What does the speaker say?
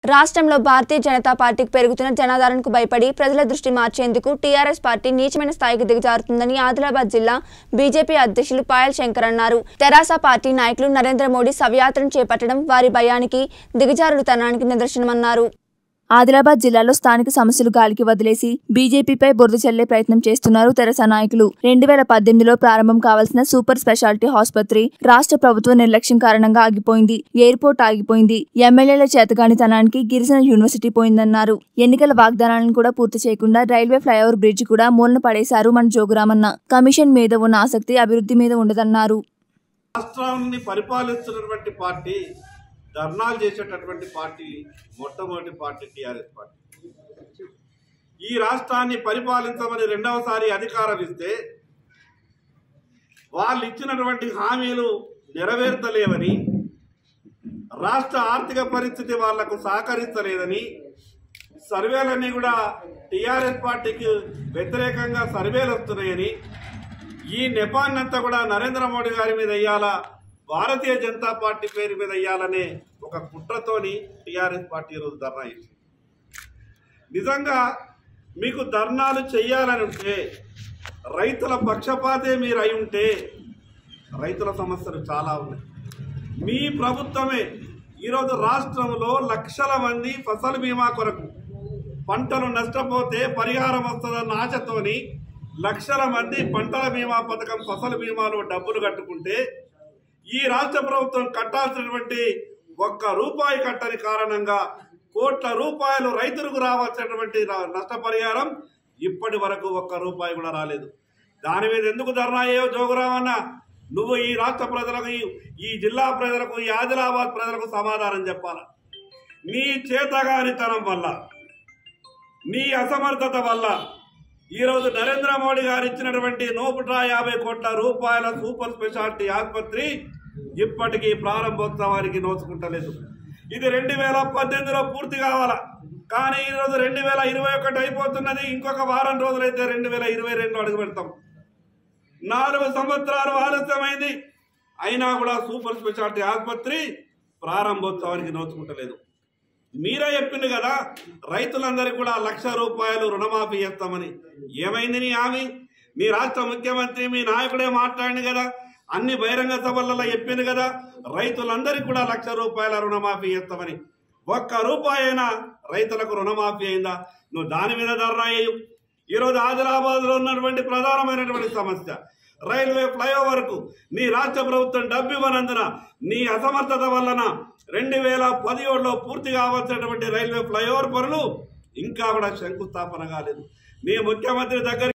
రాష్ట్రంలో భారతీయ జనతా పార్టీకి పెరుగుతున్న జనాదరణకు భయపడి ప్రజల దృష్టి మార్చేందుకు టీఆర్ఎస్ పార్టీ నీచమైన స్థాయికి దిగజారుతుందని ఆదిలాబాద్ జిల్లా బీజేపీ అధ్యక్షులు పాయల్ శంకర్ అన్నారు తెరాస పార్టీ నాయకులు నరేంద్ర మోడీ శవయాత్రను చేపట్టడం వారి భయానికి దిగజారుడుతనానికి నిదర్శనమన్నారు ఆదిలాబాద్ జిల్లాలో స్థానిక సమస్యలు గాలికి వదిలేసి బీజేపీపై బురద చల్లే ప్రయత్నం చేస్తున్నారు తెరస నాయకులు రెండు వేల పద్దెనిమిదిలో ప్రారంభం కావాల్సిన సూపర్ స్పెషాలిటీ ఆసుపత్రి రాష్ట్ర ప్రభుత్వ నిర్లక్ష్యం కారణంగా ఆగిపోయింది ఎయిర్పోర్ట్ ఆగిపోయింది ఎమ్మెల్యేల చేతగానితనానికి గిరిజన యూనివర్సిటీ పోయిందన్నారు ఎన్నికల వాగ్దానాలను కూడా పూర్తి చేయకుండా రైల్వే ఫ్లైఓవర్ బ్రిడ్జ్ కూడా మూలన పడేశారు మన జోగురామన్న కమిషన్ మీద ఉన్న ఆసక్తి అభివృద్ధి మీద ఉండదన్నారు రాష్ట్రాన్ని పరిపాలిస్తున్నటువంటి పార్టీ ధర్నాలు చేసేటటువంటి పార్టీ మొట్టమొదటి పార్టీ టీఆర్ఎస్ పార్టీ ఈ రాష్ట్రాన్ని పరిపాలించమని రెండవసారి అధికారం ఇస్తే వాళ్ళు ఇచ్చినటువంటి హామీలు నెరవేర్తలేవని రాష్ట్ర ఆర్థిక పరిస్థితి వాళ్లకు సహకరిస్తలేదని సర్వేలన్నీ కూడా టీఆర్ఎస్ పార్టీకి వ్యతిరేకంగా సర్వేలు వస్తున్నాయని ఈ నెపాన్నంతా కూడా నరేంద్ర మోడీ గారి మీద వేయాలా భారతీయ జనతా పార్టీ పేరు మీద వేయాలనే ఒక కుట్రతోని టీఆర్ఎస్ పార్టీ ఈరోజు ధర్నా చేసింది నిజంగా మీకు ధర్నాలు చేయాలని ఉంటే రైతుల పక్షపాతే మీరు అయి ఉంటే రైతుల సమస్యలు చాలా ఉన్నాయి మీ ప్రభుత్వమే ఈరోజు రాష్ట్రంలో లక్షల మంది ఫసల్ బీమా కొరకు పంటలు నష్టపోతే పరిహారం వస్తుందన్న ఆశతోని లక్షల మంది పంటల బీమా పథకం ఫసల్ బీమాలో డబ్బులు కట్టుకుంటే ఈ రాష్ట్ర ప్రభుత్వం కట్టాల్సినటువంటి ఒక్క రూపాయి కట్టని కారణంగా కోట్ల రూపాయలు రైతులకు రావాల్సినటువంటి రా- నష్టపరిహారం ఇప్పటి వరకు ఒక్క రూపాయి కూడా రాలేదు దాని మీద ఎందుకు ధర్నా అయ్యో జోగురామన్న నువ్వు ఈ రాష్ట్ర ప్రజలకు ఈ- ఈ జిల్లా ప్రజలకు ఈ ఆదిలాబాద్ ప్రజలకు సమాధానం చెప్పాల నీ చేతగానితనం వల్ల నీ అసమర్థత వల్ల ఈరోజు నరేంద్ర మోడీ గారు ఇచ్చినటువంటి నూట యాభై కోట్ల రూపాయల సూపర్ స్పెషాలిటీ ఆసుపత్రి ఇప్పటికీ ప్రారంభోత్సవానికి నోచుకుంటలేదు ఇది రెండు వేల పద్దెనిమిదిలో పూర్తి కావాలా కానీ ఈరోజు రెండు వేల ఇరవై ఒకటి అయిపోతున్నది ఇంకొక వారం రోజులైతే రెండు వేల ఇరవై రెండు అడుగు పెడతాం నాలుగు సంవత్సరాలు ఆలస్యమైంది అయినా కూడా సూపర్ స్పెషాలిటీ ఆసుపత్రి ప్రారంభోత్సవానికి నోచుకుంటలేదు మీరే చెప్పింది కదా రైతులందరికీ కూడా లక్ష రూపాయలు రుణమాఫీ చేస్తామని ఏమైంది నీ హామీ మీ రాష్ట్ర ముఖ్యమంత్రి మీ నాయకుడే మాట్లాడింది కదా అన్ని బహిరంగ సభలలో చెప్పింది కదా రైతులందరికీ కూడా లక్ష రూపాయల రుణమాఫీ చేస్తామని ఒక్క రూపాయి అయినా రైతులకు రుణమాఫీ అయిందా నువ్వు దాని మీద ధర్నా చేయు ఈరోజు ఆదిలాబాద్లో ఉన్నటువంటి ప్రధానమైనటువంటి సమస్య రైల్వే ఫ్లైఓవర్కు నీ రాష్ట్ర ప్రభుత్వం డబ్బు ఇవ్వనందున నీ అసమర్థత వలన రెండు వేల పదిహేడులో పూర్తి కావాల్సినటువంటి రైల్వే ఫ్లైఓవర్ పనులు ఇంకా కూడా శంకుస్థాపన కాలేదు నీ ముఖ్యమంత్రి దగ్గర